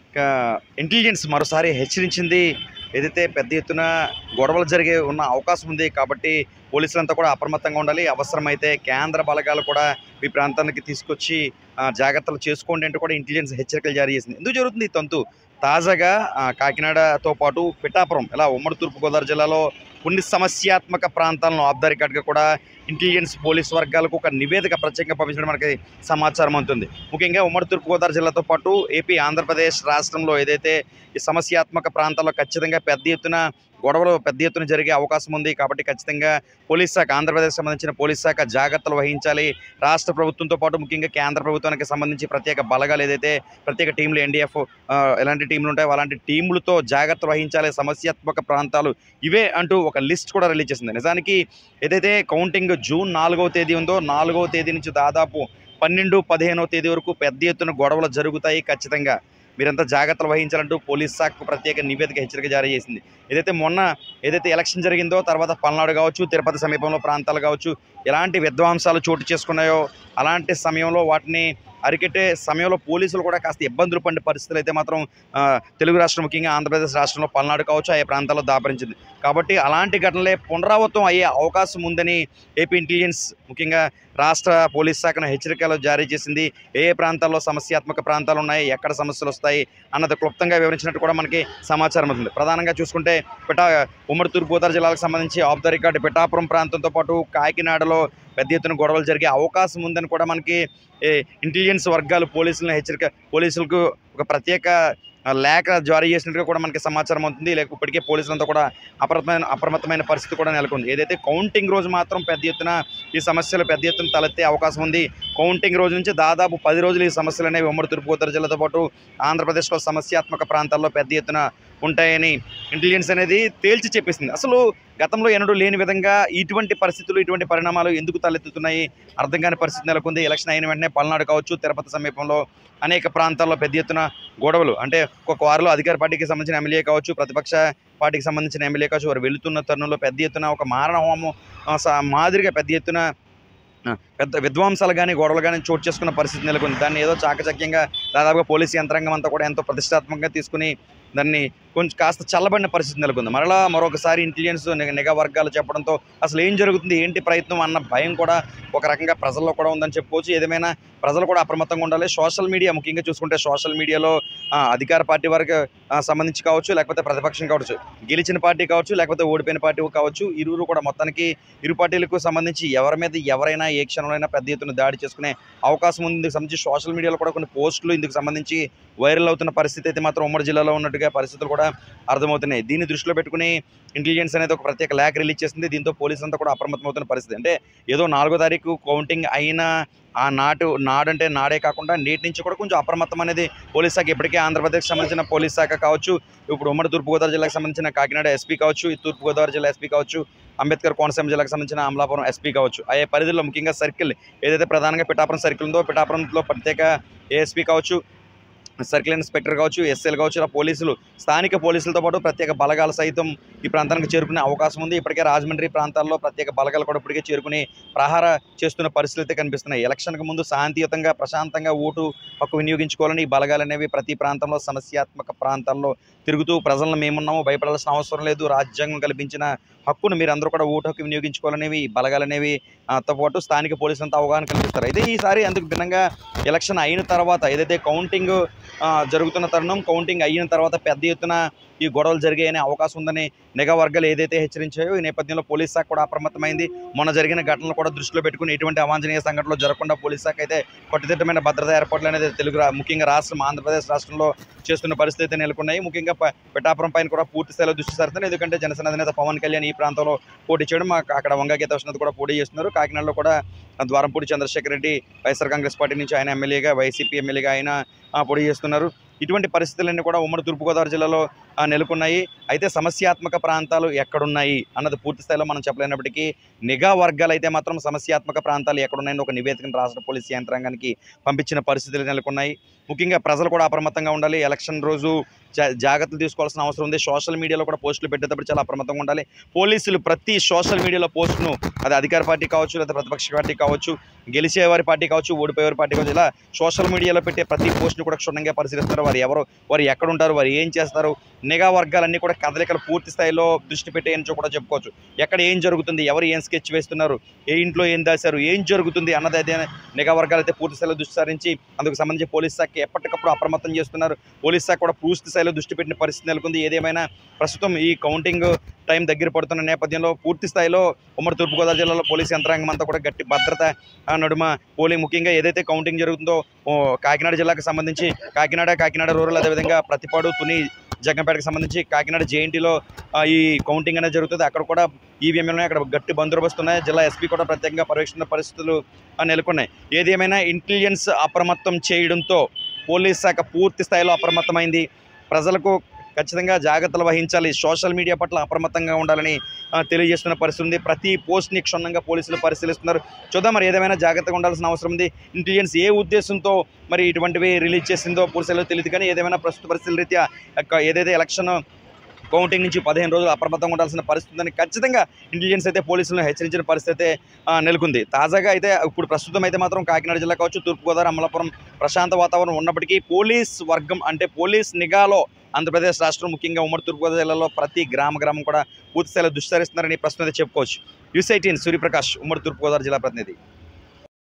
ఇక ఇంటెలిజెన్స్ మరోసారి హెచ్చరించింది ఏదైతే పెద్ద ఎత్తున గొడవలు జరిగే ఉన్న అవకాశం ఉంది కాబట్టి పోలీసులంతా కూడా అప్రమత్తంగా ఉండాలి అవసరమైతే కేంద్ర బలగాలు కూడా మీ ప్రాంతానికి తీసుకొచ్చి ఆ, జాగ్రత్తలు చేసుకోండి అంటూ కూడా ఇంటెలిజెన్స్ హెచ్చరికలు జారీ చేసింది ఎందుకు జరుగుతుంది ఈ తంతు తాజాగా ఆ, కాకినాడతో పాటు పిఠాపురం ఇలా ఉమ్మడి తూర్పుగోదావరి జిల్లాలో కొన్ని సమస్యాత్మక ప్రాంతాలను ఆఫ్ ద రికార్డ్గా కూడా ఇంటెలిజెన్స్ పోలీస్ వర్గాలకు ఒక నివేదిక ప్రత్యేకంగా పంపించడం మనకి సమాచారం అందుతుంది ముఖ్యంగా ఉమ్మడి తూర్పుగోదావరి జిల్లాతో పాటు ఏపీ ఆంధ్రప్రదేశ్ రాష్ట్రంలో ఏదైతే ఈ సమస్యాత్మక ప్రాంతాల్లో ఖచ్చితంగా పెద్ద ఎత్తున గొడవలు పెద్ద ఎత్తున జరిగే అవకాశం ఉంది కాబట్టి ఖచ్చితంగా పోలీస్ శాఖ ఆంధ్రప్రదేశ్ సంబంధించిన పోలీస్ శాఖ జాగ్రత్తలు వహించాలి రాష్ట్ర ప్రభుత్వంతో పాటు ముఖ్యంగా కేంద్ర ప్రభుత్వానికి సంబంధించి ప్రత్యేక బలగాలు ఏదైతే ప్రత్యేక టీంలు ఎన్డీఎఫ్ ఎలాంటి టీంలు ఉంటాయో అలాంటి టీంలతో జాగ్రత్తలు వహించాలి సమస్యాత్మక ప్రాంతాలు ఇవే అంటూ ఒక లిస్ట్ కూడా రిలీజ్ చేసింది నిజానికి ఏదైతే కౌంటింగ్ జూన్ నాలుగవ తేదీ ఉందో నాలుగవ తేదీ నుంచి దాదాపు పన్నెండు పదిహేనవ తేదీ వరకు పెద్ద ఎత్తున గొడవలు జరుగుతాయి ఖచ్చితంగా మీరంతా జాగ్రత్తలు వహించాలంటూ పోలీస్ శాఖకు ప్రత్యేక నివేదిక హెచ్చరిక జారీ చేసింది ఏదైతే మొన్న ఏదైతే ఎలక్షన్ జరిగిందో తర్వాత పల్నాడు కావచ్చు తిరుపతి సమీపంలో ప్రాంతాలు కావచ్చు ఎలాంటి విధ్వంసాలు చోటు చేసుకున్నాయో అలాంటి సమయంలో వాటిని అరికట్టే సమయంలో పోలీసులు కూడా కాస్త ఇబ్బందులు పడిన పరిస్థితులు అయితే మాత్రం ఆ, తెలుగు రాష్ట్రం ముఖ్యంగా ఆంధ్రప్రదేశ్ రాష్ట్రంలో పల్నాడు కావచ్చు ఆయా ప్రాంతాల్లో దాపరించింది కాబట్టి అలాంటి ఘటనలే పునరావృతం అయ్యే అవకాశం ఉందని ఏపీ ఇంటెలిజెన్స్ ముఖ్యంగా రాష్ట్ర పోలీస్ శాఖను హెచ్చరికలు జారీ చేసింది ఏ ఏ ప్రాంతాల్లో సమస్యాత్మక ప్రాంతాలు ఉన్నాయి ఎక్కడ సమస్యలు వస్తాయి అన్నది క్లుప్తంగా వివరించినట్టు కూడా మనకి సమాచారం అవుతుంది ప్రధానంగా చూసుకుంటే పిఠా ఉమ్మడి తూర్పుగోదావరి జిల్లాలకు సంబంధించి ఆఫ్ ద రికార్డు పిఠాపురం ప్రాంతంతో పాటు కాకినాడలో పెద్ద ఎత్తున గొడవలు జరిగే అవకాశం ఉందని కూడా మనకి ఏ, ఇంటెలిజెన్స్ వర్గాలు పోలీసులను హెచ్చరిక పోలీసులకు ఒక ప్రత్యేక ఆ, లేఖ జారీ చేసినట్టుగా కూడా మనకి సమాచారం అవుతుంది లేక ఇప్పటికే పోలీసులంతా కూడా అప్రమత్తమైన అప్రమత్తమైన పరిస్థితి కూడా నెలకొంది ఏదైతే కౌంటింగ్ రోజు మాత్రం పెద్ద ఎత్తున ఈ సమస్యలు పెద్ద ఎత్తున తలెత్తే అవకాశం ఉంది కౌంటింగ్ రోజు నుంచి దాదాపు పది రోజులు ఈ సమస్యలు అనేవి ఉమ్మడి తూర్పుగోదావరి జిల్లాతో పాటు ఆంధ్రప్రదేశ్లో సమస్యాత్మక ప్రాంతాల్లో పెద్ద ఎత్తున ఉంటాయని ఇంటెలిజెన్స్ అనేది తేల్చి చెప్పేసింది అసలు గతంలో ఎన్నడూ లేని విధంగా ఇటువంటి పరిస్థితులు ఇటువంటి పరిణామాలు ఎందుకు తలెత్తుతున్నాయి అర్థం కాని పరిస్థితి నెలకొంది ఎలక్షన్ అయిన వెంటనే పల్నాడు కావచ్చు తిరుపతి సమీపంలో అనేక ప్రాంతాల్లో పెద్ద ఎత్తున గొడవలు అంటే ఒక వారిలో అధికార పార్టీకి సంబంధించిన ఎమ్మెల్యే కావచ్చు ప్రతిపక్ష పార్టీకి సంబంధించిన ఎమ్మెల్యే కావచ్చు వారు వెళుతున్న తరుణంలో పెద్ద ఎత్తున ఒక మారణ హోమం ఆ, స- మాదిరిగా పెద్ద ఎత్తున ఆ, పెద్ద విధ్వంసాలు కానీ గొడవలు కానీ చోటు చేసుకున్న పరిస్థితి నెలకొంది దాన్ని ఏదో చాకచక్యంగా దాదాపుగా పోలీసు యంత్రాంగం అంతా కూడా ఎంతో ప్రతిష్టాత్మకంగా తీసుకుని దాన్ని కొంచెం కాస్త చల్లబడిన పరిస్థితి నెలకొంది మరలా మరొకసారి ఇంటెలిజెన్స్ నిఘా- నిఘా వర్గాలు చెప్పడంతో అసలు ఏం జరుగుతుంది ఏంటి ప్రయత్నం అన్న భయం కూడా ఒక రకంగా ప్రజల్లో కూడా ఉందని చెప్పుకోవచ్చు ఏదేమైనా ప్రజలు కూడా అప్రమత్తంగా ఉండాలి సోషల్ మీడియా ముఖ్యంగా చూసుకుంటే సోషల్ మీడియాలో ఆ, అధికార పార్టీ వారికి ఆ, సంబంధించి కావచ్చు లేకపోతే ప్రతిపక్షం కావచ్చు గెలిచిన పార్టీ కావచ్చు లేకపోతే ఓడిపోయిన పార్టీ కావచ్చు ఇరువురు కూడా మొత్తానికి ఇరు పార్టీలకు సంబంధించి ఎవరి మీద ఎవరైనా ఏ క్షణంలో పెద్ద ఎత్తున దాడి చేసుకునే అవకాశం ఉంది ఇందుకు సంబంధించి సోషల్ మీడియాలో కూడా కొన్ని పోస్టులు ఇందుకు సంబంధించి వైరల్ అవుతున్న పరిస్థితి అయితే మాత్రం ఉమ్మడి జిల్లాలో ఉన్నట్టుగా పరిస్థితులు కూడా అర్థమవుతున్నాయి దీన్ని దృష్టిలో పెట్టుకుని ఇంటెలిజెన్స్ అనేది ఒక ప్రత్యేక లేఖ రిలీజ్ చేసింది దీంతో పోలీసులు అంతా కూడా అప్రమత్తమవుతున్న పరిస్థితి అంటే ఏదో నాలుగో తారీఖు కౌంటింగ్ అయిన ఆ నాటు నాడంటే నాడే కాకుండా నేటి నుంచి కూడా కొంచెం అప్రమత్తం అనేది పోలీస్ శాఖ ఇప్పటికే ఆంధ్రప్రదేశ్ సంబంధించిన పోలీస్ శాఖ కావచ్చు ఇప్పుడు ఉమ్మడి తూర్పుగోదావరి జిల్లాకు సంబంధించిన కాకినాడ ఎస్పీ కావచ్చు ఈ తూర్పుగోదావరి జిల్లా ఎస్పీ కావచ్చు అంబేద్కర్ కోనసీమ జిల్లాకు సంబంధించిన అమలాపురం ఎస్పీ కావచ్చు ఆయా పరిధిలో ముఖ్యంగా సర్కిల్ ఏదైతే ప్రధానంగా పిఠాపురం సర్కిల్ ఉందో పిఠాపురంలో ప్రత్యేక ఏఎస్పీ కావచ్చు సర్కిల్ ఇన్స్పెక్టర్ కావచ్చు ఎస్ఎల్ కావచ్చు ఇలా పోలీసులు స్థానిక పోలీసులతో పాటు ప్రత్యేక బలగాలు సైతం ఈ ప్రాంతానికి చేరుకునే అవకాశం ఉంది ఇప్పటికే రాజమండ్రి ప్రాంతాల్లో ప్రత్యేక బలగాలు కూడా ఇప్పటికే చేరుకుని ప్రహార చేస్తున్న పరిస్థితులు అయితే కనిపిస్తున్నాయి ఎలక్షన్కు ముందు శాంతియుతంగా ప్రశాంతంగా ఓటు హక్కు వినియోగించుకోవాలని ఈ బలగాలు అనేవి ప్రతి ప్రాంతంలో సమస్యాత్మక ప్రాంతాల్లో తిరుగుతూ ప్రజలను మేమున్నాము భయపడాల్సిన అవసరం లేదు రాజ్యాంగం కల్పించిన హక్కును మీరు అందరూ కూడా ఓటు హక్కు వినియోగించుకోవాలనేవి ఈ బలగాలు అనేవి ఆ, తో పాటు స్థానిక పోలీసులంతా అవగాహన కల్పిస్తారు అయితే ఈసారి అందుకు భిన్నంగా ఎలక్షన్ అయిన తర్వాత ఏదైతే కౌంటింగ్ ఆ, జరుగుతున్న తరుణం కౌంటింగ్ అయిన తర్వాత పెద్ద ఎత్తున ఈ గొడవలు జరిగాయనే అవకాశం ఉందని నిఘా వర్గాలు ఏదైతే హెచ్చరించాయో ఈ నేపథ్యంలో పోలీస్ శాఖ కూడా అప్రమత్తమైంది మొన్న జరిగిన ఘటనలు కూడా దృష్టిలో పెట్టుకుని ఎటువంటి అవాంఛనీయ సంఘటనలు జరగకుండా పోలీస్ శాఖ అయితే కట్టుదిట్టమైన భద్రతా ఏర్పాట్లు అనేది తెలుగు రా- ముఖ్యంగా రాష్ట్రం ఆంధ్రప్రదేశ్ రాష్ట్రంలో చేస్తున్న పరిస్థితి అయితే నెలకొన్నాయి ముఖ్యంగా ప- పిఠాపురం పైన కూడా పూర్తి స్థాయిలో దృష్టి సారుతుంది ఎందుకంటే జనసేన అధినేత పవన్ కళ్యాణ్ ఈ ప్రాంతంలో పోటీ చేయడం మాకు అక్కడ వంగగీత వస్తున్నది కూడా పోటీ చేస్తున్నారు కాకినాడలో కూడా ద్వారంపూడి చంద్రశేఖర్ రెడ్డి వైఎస్ఆర్ కాంగ్రెస్ పార్టీ నుంచి ఆయన ఎమ్మెల్యేగా వైసీపీ ఎమ్మెల్యేగా ఆయన ఆ, పోటీ చేస్తున్నారు ఇటువంటి పరిస్థితులన్నీ కూడా ఉమ్మడి తూర్పుగోదావరి జిల్లాలో ఆ, నెలకొన్నాయి అయితే సమస్యాత్మక ప్రాంతాలు ఎక్కడున్నాయి అన్నది పూర్తి స్థాయిలో మనం చెప్పలేనప్పటికీ నిఘా వర్గాలు అయితే మాత్రం సమస్యాత్మక ప్రాంతాలు ఎక్కడున్నాయని ఒక నివేదికను రాష్ట్ర పోలీస్ యంత్రాంగానికి పంపించిన పరిస్థితులు నెలకొన్నాయి ముఖ్యంగా ప్రజలు కూడా అప్రమత్తంగా ఉండాలి ఎలక్షన్ రోజు జా- జాగ్రత్తలు తీసుకోవాల్సిన అవసరం ఉంది సోషల్ మీడియాలో కూడా పోస్టులు పెట్టేటప్పుడు చాలా అప్రమత్తంగా ఉండాలి పోలీసులు ప్రతి సోషల్ మీడియాలో పోస్టును అది అధికార పార్టీ కావచ్చు లేదా ప్రతిపక్ష పార్టీ కావచ్చు గెలిచేవారి పార్టీ కావచ్చు ఓడిపోయేవారి పార్టీ కావచ్చు ఇలా సోషల్ మీడియాలో పెట్టే ప్రతి పోస్ట్ను కూడా క్షుణ్ణంగా పరిశీలిస్తున్నారు వారు ఎవరు వారు ఎక్కడ ఉంటారు వారు ఏం చేస్తారు నిఘా వర్గాలన్నీ కూడా కదలికలు పూర్తి స్థాయిలో దృష్టి పెట్టేయని కూడా చెప్పుకోవచ్చు ఎక్కడ ఏం జరుగుతుంది ఎవరు ఏం స్కెచ్ వేస్తున్నారు ఏ ఇంట్లో ఏం దాశారు ఏం జరుగుతుంది అన్నది అయితే నిఘా వర్గాలు అయితే పూర్తి స్థాయిలో దృష్టి సారించి అందుకు సంబంధించి పోలీస్ శాఖ ఎప్పటికప్పుడు అప్రమత్తం చేస్తున్నారు పోలీస్ శాఖ కూడా పూర్తి స్థాయిలో దృష్టి పెట్టిన పరిస్థితి నెలకొంది ఏదేమైనా ప్రస్తుతం ఈ కౌంటింగ్ టైం దగ్గర పడుతున్న నేపథ్యంలో పూర్తి స్థాయిలో ఉమ్మడి తూర్పుగోదావరి జిల్లాలో పోలీసు యంత్రాంగం అంతా కూడా గట్టి భద్రత ఆ, నడుమ పోలింగ్ ముఖ్యంగా ఏదైతే కౌంటింగ్ జరుగుతుందో ఓ, కాకినాడ జిల్లాకు సంబంధించి కాకినాడ కాకినాడ రూరల్ అదేవిధంగా ప్రతిపాడు తుని జగ్గంపేటకు సంబంధించి కాకినాడ జేఎన్టీలో ఈ కౌంటింగ్ అనేది జరుగుతుంది అక్కడ కూడా ఈవీఎంలు అక్కడ గట్టి బందోబస్తు ఉన్నాయి జిల్లా ఎస్పీ కూడా ప్రత్యేకంగా పర్యవేక్షణ పరిస్థితులు ఆ, నెలకొన్నాయి ఏది ఏమైనా ఇంటెలిజెన్స్ అప్రమత్తం చేయడంతో పోలీస్ శాఖ పూర్తి స్థాయిలో అప్రమత్తమైంది ప్రజలకు ఖచ్చితంగా జాగ్రత్తలు వహించాలి సోషల్ మీడియా పట్ల అప్రమత్తంగా ఉండాలని ఆ, తెలియజేస్తున్న పరిస్థితి ఉంది ప్రతి పోస్ట్ని క్షుణ్ణంగా పోలీసులు పరిశీలిస్తున్నారు చూద్దాం మరి ఏదేమైనా జాగ్రత్తగా ఉండాల్సిన అవసరం ఉంది ఇంటెలిజెన్స్ ఏ ఉద్దేశంతో మరి ఇటువంటివి రిలీజ్ చేసిందో పూర్తిలో తెలియదు కానీ ఏదేమైనా ప్రస్తుత పరిస్థితుల రీత్యా యొక్క ఏదైతే ఎలక్షన్ కౌంటింగ్ నుంచి పదిహేను రోజులు అప్రమత్తంగా ఉండాల్సిన పరిస్థితి ఉందని ఖచ్చితంగా ఇంటెలిజెన్స్ అయితే పోలీసులను హెచ్చరించిన పరిస్థితి అయితే ఆ, నెలకొంది తాజాగా అయితే ఇప్పుడు ప్రస్తుతం అయితే మాత్రం కాకినాడ జిల్లా కావచ్చు తూర్పుగోదావరి అమలాపురం ప్రశాంత వాతావరణం ఉన్నప్పటికీ పోలీస్ వర్గం అంటే పోలీస్ నిఘాలో ఆంధ్రప్రదేశ్ రాష్ట్రం ముఖ్యంగా ఉమ్మడి తూర్పుగోదావరి జిల్లాలో ప్రతి గ్రామ గ్రామం కూడా పూర్తి స్థాయిలో దుస్తరిస్తున్నారని ప్రస్తుతం అయితే చెప్పుకోవచ్చు యూస్ ఎయిటీన్ సూర్యప్రకాష్ ఉమ్మడి తూర్పుగోదావరి జిల్లా ప్రతినిధి